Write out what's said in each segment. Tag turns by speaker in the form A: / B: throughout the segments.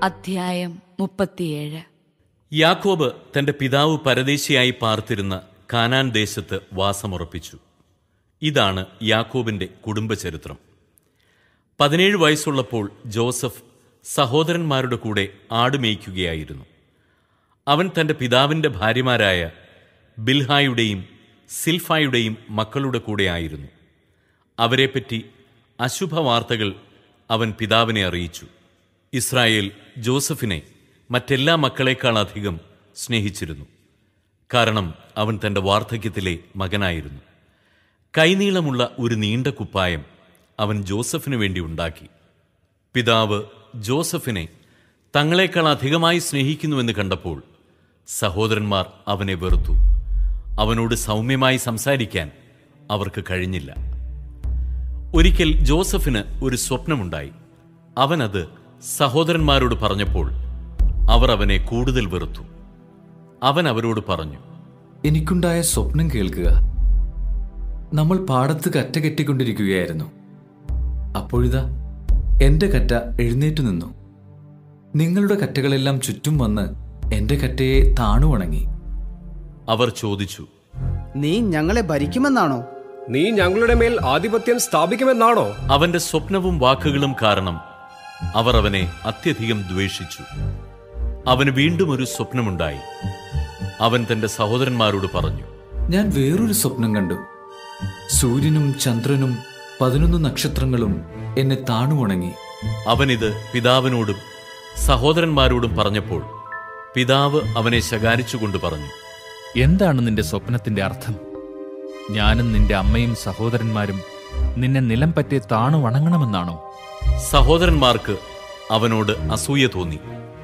A: അധ്യായം മുപ്പത്തിയേഴ്
B: യാക്കോബ് തന്റെ പിതാവ് പരദേശിയായി പാർത്തിരുന്ന കാനാൻ ദേശത്ത് വാസമുറപ്പിച്ചു ഇതാണ് യാക്കോബിന്റെ കുടുംബചരിത്രം പതിനേഴ് വയസ്സുള്ളപ്പോൾ ജോസഫ് സഹോദരന്മാരുടെ കൂടെ ആടുമേയ്ക്കുകയായിരുന്നു അവൻ തന്റെ പിതാവിന്റെ ഭാര്യമാരായ ബിൽഹായുടെയും സിൽഫായുടെയും മക്കളുടെ കൂടെ ആയിരുന്നു അവരെപ്പറ്റി അശുഭവാർത്തകൾ അവൻ പിതാവിനെ അറിയിച്ചു ഇസ്രായേൽ ജോസഫിനെ മറ്റെല്ലാ മക്കളെക്കാൾ അധികം സ്നേഹിച്ചിരുന്നു കാരണം അവൻ തന്റെ വാർദ്ധക്യത്തിലെ മകനായിരുന്നു കൈനീളമുള്ള ഒരു നീണ്ട കുപ്പായം അവൻ ജോസഫിനു വേണ്ടി ഉണ്ടാക്കി പിതാവ് ജോസഫിനെ തങ്ങളെക്കാൾ അധികമായി സ്നേഹിക്കുന്നുവെന്ന് കണ്ടപ്പോൾ സഹോദരന്മാർ അവനെ വെറുത്തു അവനോട് സൗമ്യമായി സംസാരിക്കാൻ അവർക്ക് കഴിഞ്ഞില്ല ഒരിക്കൽ ജോസഫിന് ഒരു സ്വപ്നമുണ്ടായി അവനത് സഹോദരന്മാരോട് പറഞ്ഞപ്പോൾ അവർ അവനെ കൂടുതൽ വെറുത്തു അവൻ അവരോട് പറഞ്ഞു
C: എനിക്കുണ്ടായ സ്വപ്നം കേൾക്കുക നമ്മൾ പാടത്ത് കറ്റ കെട്ടിക്കൊണ്ടിരിക്കുകയായിരുന്നു അപ്പോഴിതാ എന്റെ കറ്റ എഴുന്നേറ്റു നിന്നു നിങ്ങളുടെ കറ്റകളെല്ലാം ചുറ്റും വന്ന് എന്റെ കറ്റയെ താണു ഉണങ്ങി
B: അവർ ചോദിച്ചു
D: നീ ഞങ്ങളെ ഭരിക്കുമെന്നാണോ
E: നീ ഞങ്ങളുടെ മേൽ ആധിപത്യം സ്ഥാപിക്കുമെന്നാണോ
B: അവന്റെ സ്വപ്നവും വാക്കുകളും കാരണം അവർ അവനെ അത്യധികം ദ്വേഷിച്ചു അവന് വീണ്ടും ഒരു സ്വപ്നമുണ്ടായി അവൻ തന്റെ സഹോദരന്മാരോട് പറഞ്ഞു
C: ഞാൻ വേറൊരു സ്വപ്നം കണ്ടു സൂര്യനും ചന്ദ്രനും പതിനൊന്ന് നക്ഷത്രങ്ങളും എന്നെ താണു ഉണങ്ങി
B: അവനിത് പിതാവിനോടും സഹോദരന്മാരോടും പറഞ്ഞപ്പോൾ പിതാവ് അവനെ ശകാരിച്ചുകൊണ്ട് പറഞ്ഞു
F: എന്താണ് നിന്റെ സ്വപ്നത്തിന്റെ അർത്ഥം ഞാനും നിന്റെ അമ്മയും സഹോദരന്മാരും നിന്നെ നിലം പറ്റി താണു വണങ്ങണമെന്നാണോ
B: സഹോദരന്മാർക്ക് അവനോട് അസൂയ തോന്നി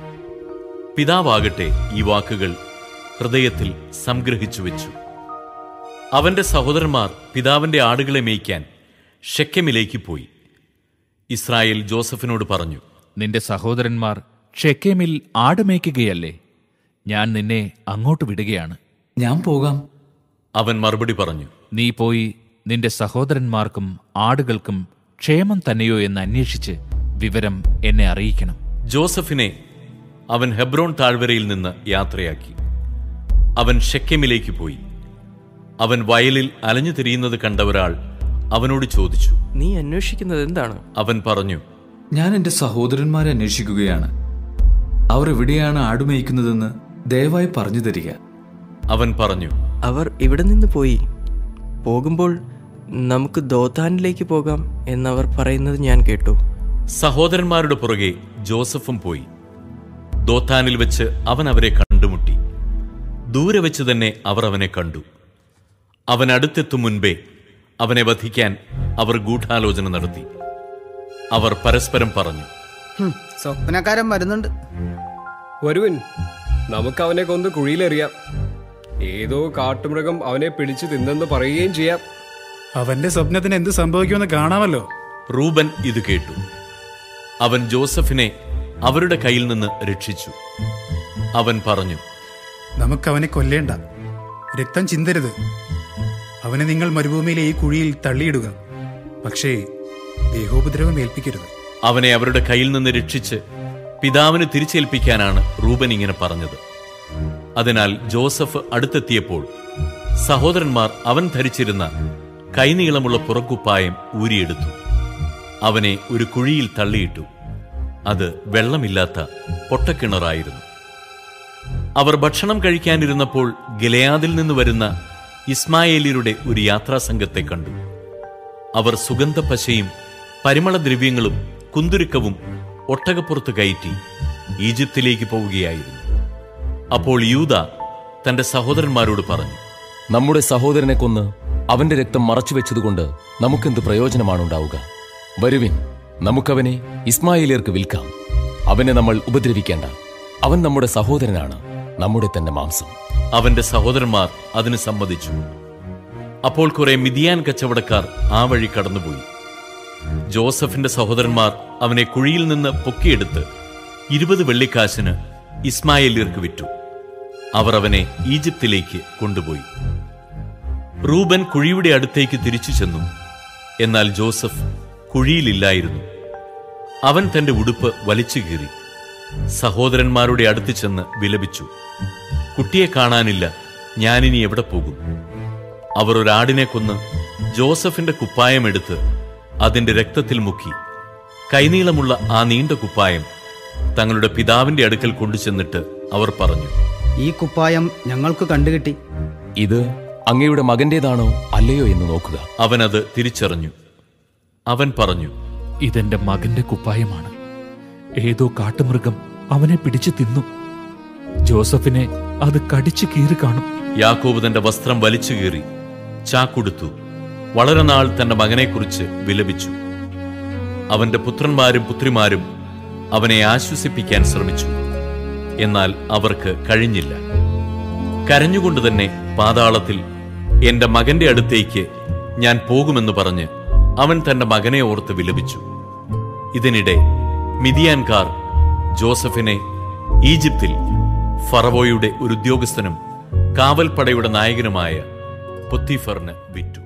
B: പിതാവാകട്ടെ ഈ വാക്കുകൾ ഹൃദയത്തിൽ സംഗ്രഹിച്ചു വെച്ചു അവന്റെ സഹോദരന്മാർ പിതാവിന്റെ ആടുകളെ മേയ്ക്കാൻ ഷെക്കമിലേക്ക് പോയി ഇസ്രായേൽ ജോസഫിനോട് പറഞ്ഞു
F: നിന്റെ സഹോദരന്മാർ ഷെക്കേമിൽ ആടുമേയ്ക്കുകയല്ലേ ഞാൻ നിന്നെ അങ്ങോട്ട് വിടുകയാണ്
C: ഞാൻ പോകാം
B: അവൻ മറുപടി പറഞ്ഞു
F: നീ പോയി നിന്റെ സഹോദരന്മാർക്കും ആടുകൾക്കും ക്ഷേമം തന്നെയോ എന്ന് അന്വേഷിച്ച് വിവരം എന്നെ അറിയിക്കണം
B: ജോസഫിനെ അവൻ ഹെബ്രോൺ താഴ്വരയിൽ നിന്ന് യാത്രയാക്കി അവൻ ഷെക്കമിലേക്ക് പോയി അവൻ വയലിൽ അലഞ്ഞു തിരിയുന്നത് കണ്ട ഒരാൾ അവനോട് ചോദിച്ചു
G: നീ അന്വേഷിക്കുന്നത് എന്താണ്
B: അവൻ പറഞ്ഞു
C: ഞാൻ എന്റെ സഹോദരന്മാരെ അന്വേഷിക്കുകയാണ് അവർ എവിടെയാണ് ആടുമേയ്ക്കുന്നതെന്ന് ദയവായി പറഞ്ഞു തരിക
B: അവൻ പറഞ്ഞു
G: അവർ ഇവിടെ നിന്ന് പോയി പോകുമ്പോൾ നമുക്ക് ദോതാനിലേക്ക് പോകാം എന്നവർ പറയുന്നത് ഞാൻ കേട്ടു
B: സഹോദരന്മാരുടെ പുറകെ ജോസഫും പോയി ദോത്താനിൽ വെച്ച് അവൻ അവരെ കണ്ടുമുട്ടി ദൂരെ വെച്ച് തന്നെ അവർ അവനെ കണ്ടു അവൻ അടുത്തെത്തും മുൻപേ അവനെ വധിക്കാൻ അവർ ഗൂഢാലോചന നടത്തി അവർ പരസ്പരം പറഞ്ഞു
D: ഹും, സ്വപ്നക്കാരൻ വരുന്നുണ്ട്
E: വരുവിൻ നമുക്ക് അവനെ കൊന്ന് കുഴിയിലെറിയാം ഏതോ കാട്ടുമൃഗം അവനെ പിടിച്ചു തിന്നെന്ന് പറയുകയും ചെയ്യാം
H: അവന്റെ സ്വപ്നത്തിന് എന്ത് സംഭവിക്കുമെന്ന് കാണാമല്ലോ
B: റൂബൻ ഇത് കേട്ടു അവൻ ജോസഫിനെ അവരുടെ കയ്യിൽ നിന്ന് രക്ഷിച്ചു അവൻ പറഞ്ഞു
H: നമുക്ക് അവനെ കൊല്ലേണ്ട രക്തം ചിന്തരുത് അവനെ നിങ്ങൾ മരുഭൂമിയിലെ ഈ കുഴിയിൽ തള്ളിയിടുക പക്ഷേ ദേഹോപദ്രവം ഏൽപ്പിക്കരുത്
B: അവനെ അവരുടെ കയ്യിൽ നിന്ന് രക്ഷിച്ച് പിതാവിന് തിരിച്ചേൽപ്പിക്കാനാണ് റൂബൻ ഇങ്ങനെ പറഞ്ഞത് അതിനാൽ ജോസഫ് അടുത്തെത്തിയപ്പോൾ സഹോദരന്മാർ അവൻ ധരിച്ചിരുന്ന കൈനീളമുള്ള പുറക്കുപ്പായം ഊരിയെടുത്തു അവനെ ഒരു കുഴിയിൽ തള്ളിയിട്ടു അത് വെള്ളമില്ലാത്ത പൊട്ടക്കിണറായിരുന്നു അവർ ഭക്ഷണം കഴിക്കാനിരുന്നപ്പോൾ ഗിലയാദിൽ നിന്ന് വരുന്ന ഇസ്മായേലിയരുടെ ഒരു യാത്രാസംഘത്തെ കണ്ടു അവർ സുഗന്ധപ്പശയും പരിമളദ്രവ്യങ്ങളും കുന്തുരുക്കവും ഒട്ടകപ്പുറത്ത് കയറ്റി ഈജിപ്തിലേക്ക് പോവുകയായിരുന്നു അപ്പോൾ യൂത തന്റെ സഹോദരന്മാരോട് പറഞ്ഞു
I: നമ്മുടെ സഹോദരനെ കൊന്ന് അവന്റെ രക്തം മറച്ചുവെച്ചതുകൊണ്ട് നമുക്കെന്ത് പ്രയോജനമാണുണ്ടാവുക വരുവിൻ നമുക്കവനെ ഇസ്മായിലിയർക്ക് വിൽക്കാം അവനെ നമ്മൾ ഉപദ്രവിക്കേണ്ട അവൻ നമ്മുടെ സഹോദരനാണ് നമ്മുടെ തന്നെ മാംസം
B: അവന്റെ സഹോദരന്മാർ അതിന് സമ്മതിച്ചു അപ്പോൾ കുറെ മിതിയാൻ കച്ചവടക്കാർ ആ വഴി കടന്നുപോയി ജോസഫിന്റെ സഹോദരന്മാർ അവനെ കുഴിയിൽ നിന്ന് പൊക്കിയെടുത്ത് ഇരുപത് വെള്ളിക്കാശിന് ഇസ്മായേലിയർക്ക് വിറ്റു അവർ അവനെ ഈജിപ്തിലേക്ക് കൊണ്ടുപോയി റൂബൻ കുഴിയുടെ അടുത്തേക്ക് തിരിച്ചു ചെന്നു എന്നാൽ ജോസഫ് കുഴിയിലില്ലായിരുന്നു അവൻ തന്റെ ഉടുപ്പ് വലിച്ചു കീറി സഹോദരന്മാരുടെ അടുത്ത് ചെന്ന് വിലപിച്ചു കുട്ടിയെ കാണാനില്ല ഞാനിനി എവിടെ പോകും അവർ ഒരാടിനെ കൊന്ന് ജോസഫിന്റെ കുപ്പായമെടുത്ത് അതിന്റെ രക്തത്തിൽ മുക്കി കൈനീളമുള്ള ആ നീണ്ട കുപ്പായം തങ്ങളുടെ പിതാവിന്റെ അടുക്കൽ കൊണ്ടുചെന്നിട്ട് അവർ പറഞ്ഞു
D: ഈ കുപ്പായം ഞങ്ങൾക്ക് കണ്ടുകിട്ടി
I: ഇത് അങ്ങയുടെ മകന്റേതാണോ അല്ലയോ എന്ന് നോക്കുക
B: അവനത് തിരിച്ചറിഞ്ഞു അവൻ പറഞ്ഞു
F: ഇതെന്റെ മകന്റെ കുപ്പായമാണ് ഏതോ കാട്ടുമൃഗം അവനെ പിടിച്ചു തിന്നു ജോസഫിനെ അത് കടിച്ചു കീറി കാണും
B: യാക്കോബ് തന്റെ വസ്ത്രം വലിച്ചു കീറി ചാക്കുടുത്തു വളരെ നാൾ തന്റെ മകനെക്കുറിച്ച് വിലപിച്ചു അവന്റെ പുത്രന്മാരും പുത്രിമാരും അവനെ ആശ്വസിപ്പിക്കാൻ ശ്രമിച്ചു എന്നാൽ അവർക്ക് കഴിഞ്ഞില്ല കരഞ്ഞുകൊണ്ട് തന്നെ പാതാളത്തിൽ എന്റെ മകന്റെ അടുത്തേക്ക് ഞാൻ പോകുമെന്ന് പറഞ്ഞ് അവൻ തന്റെ മകനെ ഓർത്ത് വിലപിച്ചു ഇതിനിടെ മിതിയാൻകാർ ജോസഫിനെ ഈജിപ്തിൽ ഫറവോയുടെ ഒരു ഉദ്യോഗസ്ഥനും കാവൽപ്പടയുടെ നായകനുമായ പൊത്തിഫറിന് വിറ്റു